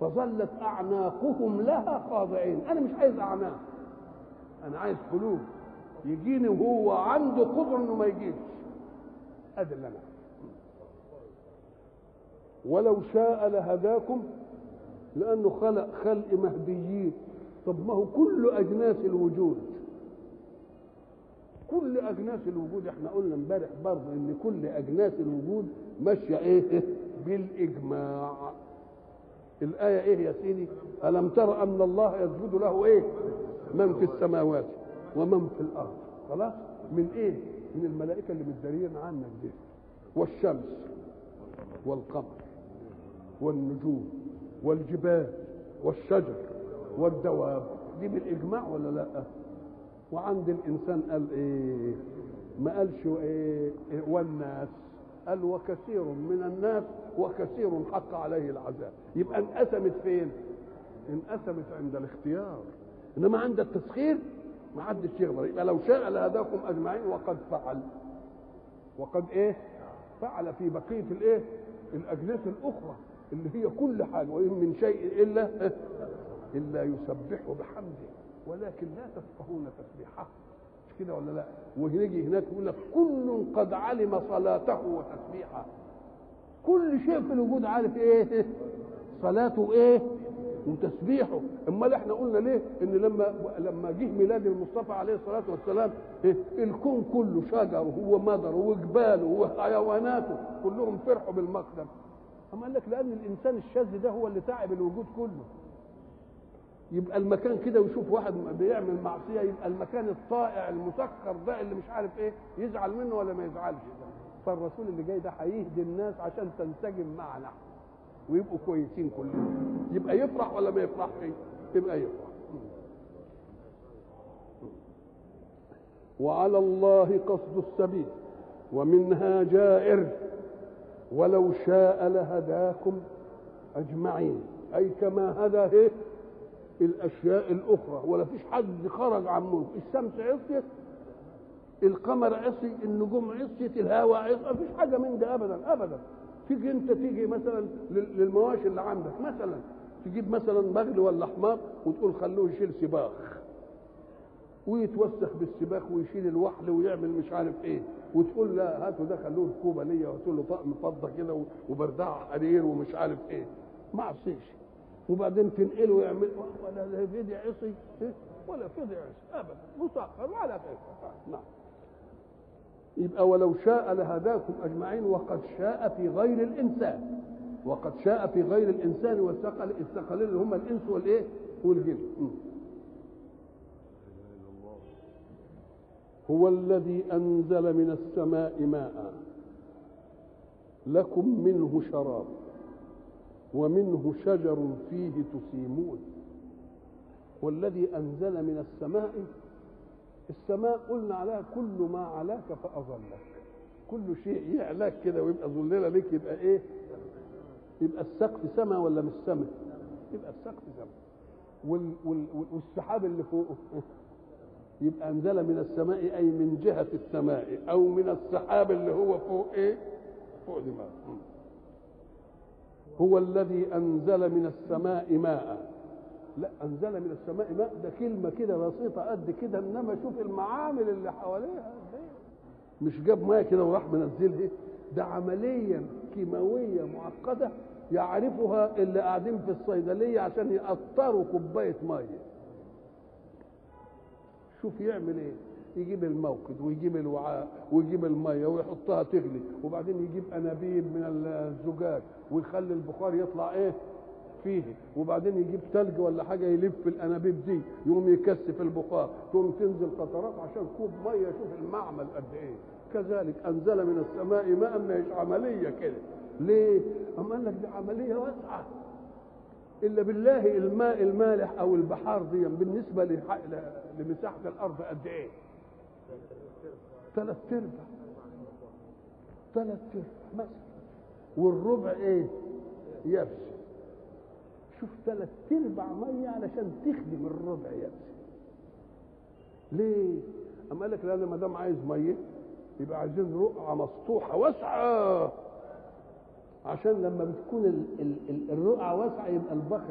فظلت اعناقهم لها خاضعين انا مش عايز اعناق انا عايز قلوب يجيني وهو عنده قدره انه ما يجيش ادي اللي انا ولو شاء لهداكم لانه خلق خلق مهديين طب ما هو كل اجناس الوجود كل اجناس الوجود احنا قلنا امبارح برضه ان كل اجناس الوجود ماشيه ايه بالاجماع الايه ايه يا سيدي الم تر ان الله يسجد له ايه من في السماوات ومن في الارض خلاص من ايه من الملائكه اللي متدارين عنك دي والشمس والقمر والنجوم والجبال والشجر والدواب دي بالاجماع ولا لا وعند الانسان قال ايه ما قالش ايه إيه والناس قال وكثير من الناس وكثير حق عليه العذاب يبقى انقسمت فين انقسمت عند الاختيار انما عند التسخير ما حدش يقدر يبقى لو شاء لهداكم اجمعين وقد فعل وقد ايه فعل في بقيه الايه الاجناس الاخرى اللي هي كل حاجه وان من شيء الا الا يسبح بحمده ولكن لا تفقهون تسبيحه مش كده ولا لا ويجي هناك يقول لك كل قد علم صلاته وتسبيحه كل شيء في الوجود عارف ايه صلاته ايه وتسبيحه امال احنا قلنا ليه ان لما لما جه ميلاد المصطفى عليه الصلاه والسلام إيه؟ الكون كله شجره ومدره وجباله وحيواناته كلهم فرحوا بالمقدم اما قال لك لان الانسان الشاذ ده هو اللي تعب الوجود كله يبقى المكان كده ويشوف واحد بيعمل معصيه يبقى المكان الطائع المسخر ده اللي مش عارف ايه يزعل منه ولا ما يزعلش فالرسول اللي جاي ده هيهدي الناس عشان تنسجم معنا ويبقوا كويسين كلهم يبقى يفرح ولا ما يفرحش يبقى يفرح وعلى الله قصد السبيل ومنها جائر ولو شاء لهداكم اجمعين اي كما هدى ايه الاشياء الاخرى ولا فيش حد خرج عن ملك الشمس عصيت القمر عصي النجوم عصيت الهواء عصي ما فيش حاجه من ده ابدا ابدا تيجي انت تيجي مثلا للمواشي اللي عندك مثلا تجيب مثلا بغل ولا حمار وتقول خلوه يشيل سباخ ويتوسخ بالسباخ ويشيل الوحل ويعمل مش عارف ايه وتقول لا هاتوا ده خلوه ركوبه ليا وتقول له طقم فضه كده وبردعه حرير ومش عارف ايه ما عصيش وبعدين تنقله ويعمل ولا فدي عصي ولا فدي عصي ابدا مسخر ولا كيف نعم يبقى ولو شاء لهداكم اجمعين وقد شاء في غير الانسان وقد شاء في غير الانسان والثقل الثقلين اللي هم الانس والايه والجن هو الذي انزل من السماء ماء لكم منه شراب ومنه شجر فيه تسيمون والذي انزل من السماء السماء قلنا عليها كل ما علاك فاظلك كل شيء يعلاك كده ويبقى ظلله لك يبقى ايه يبقى السقف سما ولا مش سما يبقى السقف سما وال وال والسحاب اللي فوقه يبقى انزل من السماء اي من جهه السماء او من السحاب اللي هو فوق ايه فوق دماغه هو الذي انزل من السماء ماء لا انزل من السماء ماء ده كلمه كده بسيطه قد كده انما شوف المعامل اللي حواليها مش جاب ماء كده وراح منزلها ده عمليه كيماويه معقده يعرفها اللي قاعدين في الصيدليه عشان يقطروا كوبايه ميه شوف يعمل ايه يجيب الموقد ويجيب الوعاء ويجيب الميه ويحطها تغلي وبعدين يجيب انابيب من الزجاج ويخلي البخار يطلع ايه فيه وبعدين يجيب ثلج ولا حاجه يلف الانابيب دي يقوم يكثف البخار تقوم تنزل قطرات عشان كوب ميه شوف المعمل قد ايه كذلك انزل من السماء ماء مش عمليه كده ليه؟ أم قال لك دي عمليه واسعه الا بالله الماء المالح او البحار دي بالنسبه لمساحه الارض قد ايه؟ ثلاث ارباع ثلاث ارباع مثلا والربع ايه؟ يبس شوف ثلاث ارباع ميه علشان تخدم الربع يبس ليه؟ أما قال لك لا ما دام عايز ميه يبقى عايزين رقعه مسطوحه واسعه عشان لما بتكون الرقعه واسعه يبقى البخر